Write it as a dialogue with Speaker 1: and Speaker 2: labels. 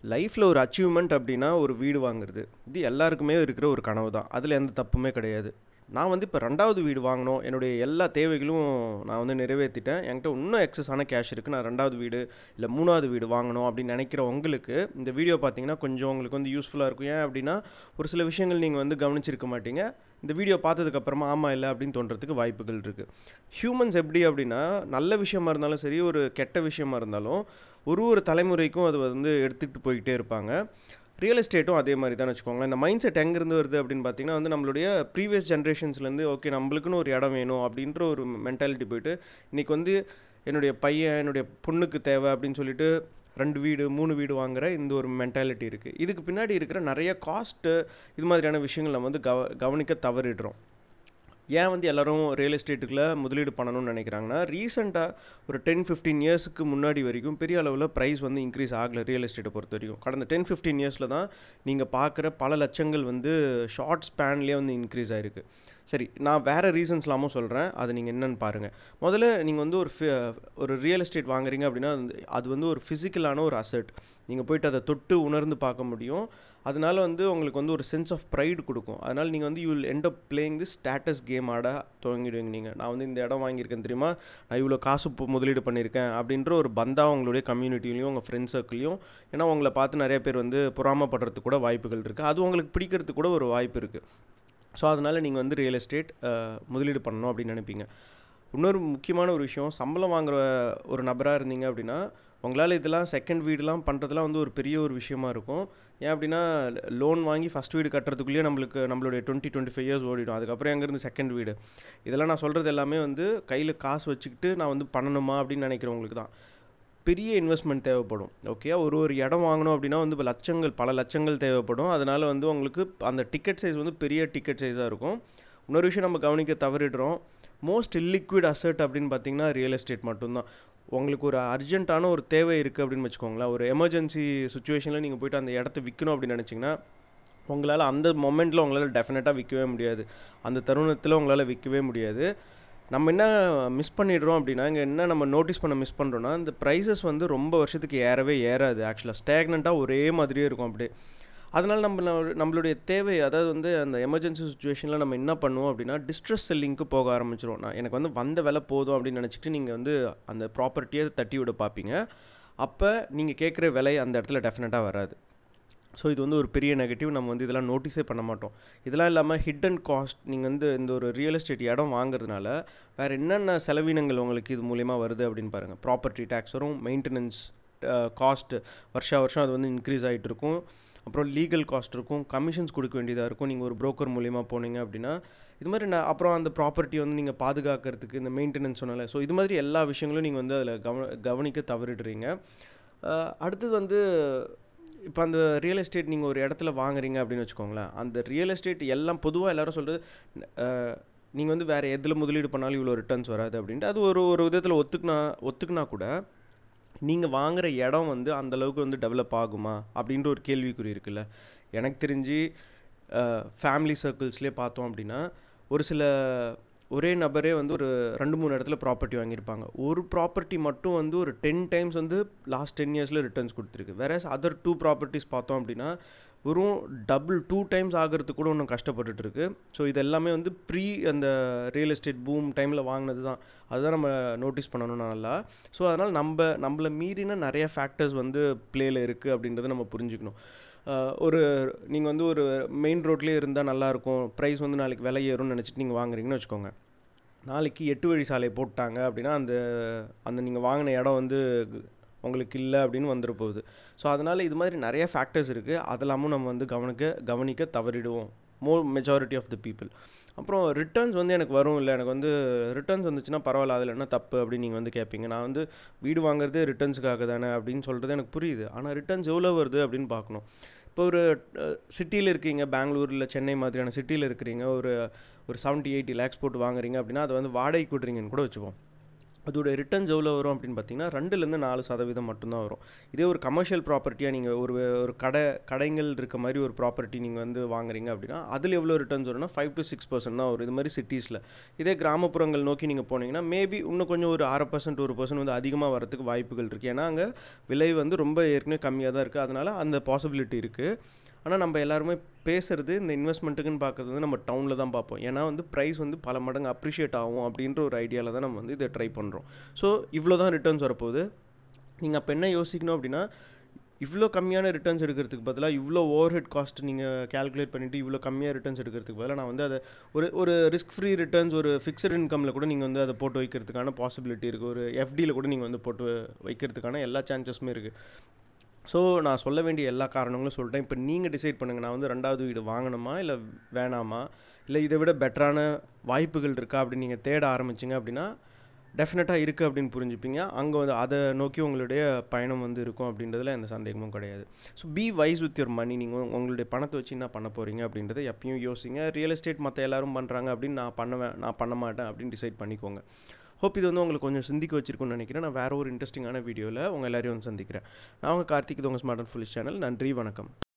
Speaker 1: லைஃப்பில் ஒரு அச்சீவ்மெண்ட் அப்படின்னா ஒரு வீடு வாங்குறது இது எல்லாருக்குமே இருக்கிற ஒரு கனவு தான் அதில் எந்த தப்புமே கிடையாது நான் வந்து இப்போ ரெண்டாவது வீடு வாங்கணும் என்னுடைய எல்லா தேவைகளும் நான் வந்து நிறைவேற்றிட்டேன் என்கிட்ட இன்னும் எக்ஸஸான கேஷ் இருக்குது நான் ரெண்டாவது வீடு இல்லை மூணாவது வீடு வாங்கணும் அப்படின்னு நினைக்கிற உங்களுக்கு இந்த வீடியோ பார்த்தீங்கன்னா கொஞ்சம் உங்களுக்கு வந்து யூஸ்ஃபுல்லாக இருக்கும் ஏன் அப்படின்னா ஒரு சில விஷயங்கள் நீங்கள் வந்து கவனிச்சிருக்க மாட்டீங்க இந்த வீடியோ பார்த்ததுக்கப்புறமா ஆமாம் இல்லை அப்படின்னு தோன்றதுக்கு வாய்ப்புகள் இருக்குது ஹியூமன்ஸ் எப்படி அப்படின்னா நல்ல விஷயமா இருந்தாலும் சரி ஒரு கெட்ட விஷயமா இருந்தாலும் ஒரு ஒரு தலைமுறைக்கும் அது வந்து எடுத்துகிட்டு போய்கிட்டே இருப்பாங்க ரியல் எஸ்டேட்டும் அதே மாதிரி தான் வச்சுக்கோங்களேன் இந்த மைண்ட் செட் எங்கேருந்து வருது அப்படின்னு பார்த்தீங்கன்னா வந்து நம்மளுடைய ப்ரீவியஸ் ஜென்ரேஷன்ஸ்லேருந்து ஓகே நம்மளுக்குன்னு ஒரு இடம் வேணும் அப்படின்ற ஒரு மென்டாலிட்டி போயிட்டு இன்றைக்கி வந்து என்னுடைய பையன் என்னுடைய பொண்ணுக்கு தேவை அப்படின்னு சொல்லிட்டு ரெண்டு வீடு மூணு வீடு வாங்குற இந்த ஒரு மென்டாலிட்டி இருக்குது இதுக்கு பின்னாடி இருக்கிற நிறைய காஸ்ட்டு இது மாதிரியான விஷயங்கள் நம்ம வந்து கவ கவனிக்க தவறிடுறோம் ஏன் வந்து எல்லோரும் ரியல் எஸ்டேட்டுக்குள்ள முதலீடு பண்ணணும்னு நினைக்கிறாங்கன்னா ரீசெண்டாக ஒரு டென் ஃபிஃப்டீன் இயர்ஸுக்கு முன்னாடி வரைக்கும் பெரிய அளவில் ப்ரைஸ் வந்து இன்க்ரீஸ் ஆகலை ரியல் எஸ்டேட்டை பொறுத்த வரைக்கும் கடந்த டென் ஃபிஃப்டீன் இயர்ஸில் தான் நீங்கள் பார்க்குற பல லட்சங்கள் வந்து ஷார்ட் ஸ்பேன்லேயே வந்து இன்க்ரீஸ் ஆகிருக்கு சரி நான் வேறு ரீசன்ஸ்லாமும் சொல்கிறேன் அது நீங்கள் என்னென்னு பாருங்கள் முதல்ல நீங்கள் வந்து ஒரு ஒரு ரியல் எஸ்டேட் வாங்குறீங்க அப்படின்னா அது வந்து ஒரு ஃபிசிக்கலான ஒரு அசட் நீங்கள் போயிட்டு அதை தொட்டு உணர்ந்து பார்க்க முடியும் அதனால வந்து உங்களுக்கு வந்து ஒரு சென்ஸ் ஆஃப் ப்ரைடு கொடுக்கும் அதனால் நீங்கள் வந்து you will end up playing the status game ஆட துவங்கிடுவீங்க நீங்கள் நான் வந்து இந்த இடம் வாங்கியிருக்கேன் தெரியுமா நான் இவ்வளோ காசு முதலீடு பண்ணியிருக்கேன் அப்படின்ற ஒரு பந்தா உங்களுடைய கம்யூனிட்டிலையும் உங்கள் ஃப்ரெண்ட்ஸ் சர்க்கிளையும் ஏன்னா உங்களை பார்த்து நிறைய பேர் வந்து பொறாமப்படுறதுக்கு கூட வாய்ப்புகள் இருக்குது அது உங்களுக்கு பிடிக்கிறதுக்கு கூட ஒரு வாய்ப்பு இருக்குது ஸோ அதனால் நீங்கள் வந்து ரியல் எஸ்டேட் முதலீடு பண்ணணும் அப்படின்னு நினைப்பீங்க இன்னொரு முக்கியமான ஒரு விஷயம் சம்பளம் வாங்குற ஒரு நபராக இருந்தீங்க அப்படின்னா உங்களால் இதெல்லாம் செகண்ட் வீடுலாம் பண்ணுறதுலாம் வந்து ஒரு பெரிய ஒரு விஷயமா இருக்கும் ஏன் அப்படின்னா லோன் வாங்கி ஃபஸ்ட் வீடு கட்டுறதுக்குள்ளேயே நம்மளுக்கு நம்மளுடைய டுவெண்ட்டி டுவெண்ட்டி ஃபைவ் இயர்ஸ் ஓடிடும் அதுக்கப்புறம் எங்கேருந்து செகண்ட் வீடு இதெல்லாம் நான் சொல்கிறது எல்லாமே வந்து கையில் காசு வச்சுக்கிட்டு நான் வந்து பண்ணணுமா அப்படின்னு நினைக்கிறவங்களுக்கு தான் பெரிய இன்வெஸ்ட்மெண்ட் தேவைப்படும் ஓகே ஒரு ஒரு இடம் வாங்கணும் அப்படின்னா வந்து இப்போ லட்சங்கள் பல லட்சங்கள் தேவைப்படும் அதனால் வந்து உங்களுக்கு அந்த டிக்கெட் சைஸ் வந்து பெரிய டிக்கெட் சைஸாக இருக்கும் இன்னொரு விஷயம் நம்ம கவனிக்க தவறிடுறோம் மோஸ்ட் இல்லிக்விட் அசட் அப்படின்னு பார்த்தீங்கன்னா ரியல் எஸ்டேட் மட்டும்தான் உங்களுக்கு ஒரு அர்ஜென்ட்டான ஒரு தேவை இருக்குது அப்படின்னு வச்சுக்கோங்களேன் ஒரு எமர்ஜென்சி சுச்சுவேஷனில் நீங்கள் போய்ட்டு அந்த இடத்த விற்கணும் அப்படின்னு நினச்சிங்கன்னா உங்களால் அந்த மொமெண்ட்டில் உங்களால் டெஃபினட்டாக விற்கவே முடியாது அந்த தருணத்தில் உங்களால் விற்கவே முடியாது நம்ம என்ன மிஸ் பண்ணிடுறோம் அப்படின்னா இங்கே என்ன நம்ம நோட்டீஸ் பண்ண மிஸ் பண்ணுறோன்னா இந்த ப்ரைஸஸ் வந்து ரொம்ப வருஷத்துக்கு ஏறவே ஏறாது ஆக்சுவலாக ஸ்டேக்னண்ட்டாக ஒரே மாதிரியே இருக்கும் அப்படியே அதனால் நம்ம நம்மளுடைய தேவை அதாவது வந்து அந்த எமர்ஜென்சி சுச்சுவேஷனில் நம்ம என்ன பண்ணுவோம் அப்படின்னா டிஸ்ட்ரெஸ் செல்லிங்க்கு போக ஆரம்பிச்சிரும் நான் எனக்கு வந்து வந்த விலை போதும் அப்படின்னு நினச்சிட்டு நீங்கள் வந்து அந்த ப்ராப்பர்ட்டியை தட்டி விட பார்ப்பீங்க அப்போ நீங்கள் கேட்குற விலை அந்த இடத்துல டெஃபினட்டாக வராது ஸோ இது வந்து ஒரு பெரிய நெகட்டிவ் நம்ம வந்து இதெல்லாம் நோட்டீஸே பண்ண மாட்டோம் இதெல்லாம் இல்லாமல் ஹிட் அண்ட் காஸ்ட் நீங்கள் வந்து இந்த ஒரு ரியல் எஸ்டேட் இடம் வாங்குறதுனால வேறு என்னென்ன செலவினங்கள் உங்களுக்கு இது மூலிமா வருது அப்படின்னு பாருங்கள் ப்ராப்பர்ட்டி டேக்ஸ் வரும் மெயின்டெனன்ஸ் காஸ்ட்டு வருஷா வருஷம் அது வந்து இன்க்ரீஸ் ஆகிட்டு இருக்கும் அப்புறம் லீகல் காஸ்ட் இருக்கும் கமிஷன்ஸ் கொடுக்க வேண்டியதாக இருக்கும் நீங்கள் ஒரு ப்ரோக்கர் மூலிமா போனீங்க அப்படின்னா இது மாதிரி நான் அப்புறம் அந்த ப்ராப்பர்ட்டி வந்து நீங்கள் பாதுகாக்கிறதுக்கு இந்த மெயின்டெனன்ஸ் சொன்னல ஸோ இது மாதிரி எல்லா விஷயங்களும் நீங்கள் வந்து அதில் கவ கவனிக்க தவறிடுறீங்க அடுத்தது வந்து இப்போ அந்த ரியல் எஸ்டேட் நீங்கள் ஒரு இடத்துல வாங்குறீங்க அப்படின்னு வச்சுக்கோங்களேன் அந்த ரியல் எஸ்டேட் எல்லாம் பொதுவாக எல்லோரும் சொல்கிறது நீங்கள் வந்து வேறு எதில் முதலீடு பண்ணாலும் இவ்வளோ ரிட்டர்ன்ஸ் வராது அப்படின்ட்டு அது ஒரு ஒரு விதத்தில் ஒத்துக்குனா ஒத்துக்குனா கூட நீங்கள் வாங்குகிற இடம் வந்து அந்தளவுக்கு வந்து டெவலப் ஆகுமா அப்படின்ற ஒரு கேள்விக்குறி இருக்குல்ல எனக்கு தெரிஞ்சு ஃபேமிலி சர்க்கிள்ஸ்லேயே பார்த்தோம் அப்படின்னா ஒரு சில ஒரே நபரே வந்து ஒரு ரெண்டு மூணு இடத்துல ப்ராப்பர்ட்டி வாங்கியிருப்பாங்க ஒரு ப்ராப்பர்ட்டி மட்டும் வந்து ஒரு டென் டைம்ஸ் வந்து லாஸ்ட் டென் இயர்ஸில் ரிட்டர்ன்ஸ் கொடுத்துருக்கு வேற அதர் டூ ப்ராப்பர்ட்டிஸ் பார்த்தோம் அப்படின்னா வெறும் டபுள் டூ டைம்ஸ் ஆகிறதுக்கு கூட ஒன்றும் கஷ்டப்பட்டுட்டு இருக்கு ஸோ இது எல்லாமே வந்து ப்ரீ அந்த ரியல் எஸ்டேட் பூம் டைமில் வாங்கினது தான் அதுதான் நம்ம நோட்டீஸ் பண்ணணும் நல்லா ஸோ அதனால் நம்ம நம்மளை மீறின நிறைய ஃபேக்டர்ஸ் வந்து ப்ளேயில் இருக்குது அப்படின்றத நம்ம புரிஞ்சுக்கணும் ஒரு நீங்கள் வந்து ஒரு மெயின் ரோட்லேயே இருந்தால் நல்லாயிருக்கும் ப்ரைஸ் வந்து நாளைக்கு விலை ஏறும்னு நினச்சிட்டு நீங்கள் வாங்குறீங்கன்னு வச்சுக்கோங்க நாளைக்கு எட்டு வழி சாலை போட்டாங்க அப்படின்னா அந்த அந்த நீங்கள் வாங்கின இடம் வந்து உங்களுக்கு இல்லை அப்படின்னு வந்துட போகுது ஸோ அதனால் இது மாதிரி நிறைய ஃபேக்டர்ஸ் இருக்குது அதெல்லாமும் நம்ம வந்து கவனிக்க கவனிக்க தவறிடுவோம் more majority of the people அப்புறம் ரிட்டர்ன்ஸ் வந்து எனக்கு வரும் இல்லை எனக்கு வந்து ரிட்டர்ன்ஸ் வந்துச்சுன்னா பரவாயில்ல அதில் என்ன தப்பு அப்படின்னு நீங்கள் வந்து கேட்பீங்க நான் வந்து வீடு வாங்குறது ரிட்டர்ன்ஸுக்காக தானே அப்படின்னு சொல்கிறது எனக்கு புரியுது ஆனால் ரிட்டர்ன்ஸ் எவ்வளோ வருது அப்படின்னு பார்க்கணும் இப்போ ஒரு சிட்டியில் இருக்கீங்க பெங்களூர் இல்லை சென்னை மாதிரியான சிட்டியில் இருக்கிறீங்க ஒரு ஒரு செவன்ட்டி எயிட்டி லேக்ஸ் போட்டு வாங்குறீங்க அப்படின்னா அதை வந்து வாடகைக்கு விட்றீங்கன்னு கூட வச்சுப்போம் அதோட ரிட்டர்ன்ஸ் எவ்வளோ வரும் அப்படின்னு பார்த்தீங்கன்னா ரெண்டுலேருந்து நாலு சதவீதம் மட்டும்தான் வரும் இதே ஒரு கமர்ஷியல் ப்ராப்பர்ட்டியாக நீங்கள் ஒரு ஒரு கடை கடைகள் இருக்க மாதிரி ஒரு ப்ராப்பர்ட்டி நீங்கள் வந்து வாங்குறீங்க அப்படின்னா அதில் எவ்வளோ ரிட்டர்ன்ஸ் வரும்னா ஃபைவ் டு சிக்ஸ் பர்சன்ட் தான் வரும் இது மாதிரி சிட்டிஸில் இதே கிராமப்புறங்கள் நோக்கி நீங்கள் போனீங்கன்னா மேபி இன்னும் கொஞ்சம் ஒரு அரை பர்சன்ட் ஒரு பர்சன்ட் வந்து அதிகமாக வரதுக்கு வாய்ப்புகள் இருக்குது ஏன்னா அங்கே விலை வந்து ரொம்ப ஏற்கனவே கம்மியாக தான் இருக்குது அதனால் அந்த பாசிபிலிட்டி இருக்குது ஆனால் நம்ம எல்லாருமே பேசுகிறது இந்த இன்வெஸ்ட்மெண்ட்டுக்குன்னு பார்க்குறது வந்து நம்ம டவுனில் தான் பார்ப்போம் ஏன்னா வந்து ப்ரைஸ் வந்து பல மடங்கு அப்ரிஷியேட் ஆகும் அப்படின்ற ஒரு ஐடியாவில் தான் நம்ம வந்து இதை ட்ரை பண்ணுறோம் ஸோ இவ்வளோ தான் ரிட்டர்ன்ஸ் வரப்போகுது நீங்கள் அப்போ என்ன யோசிக்கணும் அப்படின்னா இவ்வளோ கம்மியான ரிட்டர்ன்ஸ் எடுக்கிறதுக்கு பதிலாக இவ்வளோ ஓவர் ஹெட் காஸ்ட் நீங்கள் கேல்குலேட் பண்ணிவிட்டு இவ்வளோ கம்மியாக ரிட்டர்ன்ஸ் எடுக்கிறதுக்கு பதிலாக நான் வந்து அதை ஒரு ஒரு ரிஸ்க் ஃப்ரீ ரிட்டர்ன்ஸ் ஒரு ஃபிக்ஸட் இன்கமில் கூட நீங்கள் வந்து அதை போட்டு வைக்கிறதுக்கான பாசிபிலிட்டி இருக்குது ஒரு எஃப்டியில் கூட நீங்கள் வந்து போட்டு வைக்கிறதுக்கான எல்லா சான்சஸுமே இருக்குது ஸோ நான் சொல்ல வேண்டிய எல்லா காரணங்களும் சொல்லிட்டேன் இப்போ நீங்கள் டிசைட் பண்ணுங்கள் நான் வந்து ரெண்டாவது வீடு வாங்கணுமா இல்லை வேணாமா இல்லை இதை விட பெட்டரான வாய்ப்புகள் இருக்கா அப்படின்னு நீங்கள் தேட ஆரம்பிச்சிங்க அப்படின்னா டெஃபினட்டாக இருக்குது அப்படின்னு புரிஞ்சுப்பீங்க அங்கே வந்து அதை நோக்கி உங்களுடைய பயணம் வந்து இருக்கும் அப்படின்றதுல எந்த சந்தேகமும் கிடையாது so be wise with your money நீங்கள் உங்களுடைய பணத்தை வச்சு என்ன பண்ண போகிறீங்க அப்படின்றத எப்பயும் யோசிங்க ரியல் எஸ்டேட் மற்ற எல்லாரும் பண்ணுறாங்க அப்படின்னு நான் பண்ணுவேன் நான் பண்ண மாட்டேன் அப்படின்னு டிசைட் பண்ணிக்கோங்க ஹோப் இது வந்து உங்களுக்கு கொஞ்சம் சிந்திக்க வச்சிருக்கும்னு நினைக்கிறேன் நான் வேறு ஒரு இன்ட்ரெஸ்டிங்கான வீடியோவில் உங்கள் எல்லாரையும் வந்து சந்திக்கிறேன் நான் உங்கள் கார்த்திக் இது உங்கள் ஸ்மார்ட் அண்ட் ஃபுல்லிஷ் சேனல் நன்றி வணக்கம்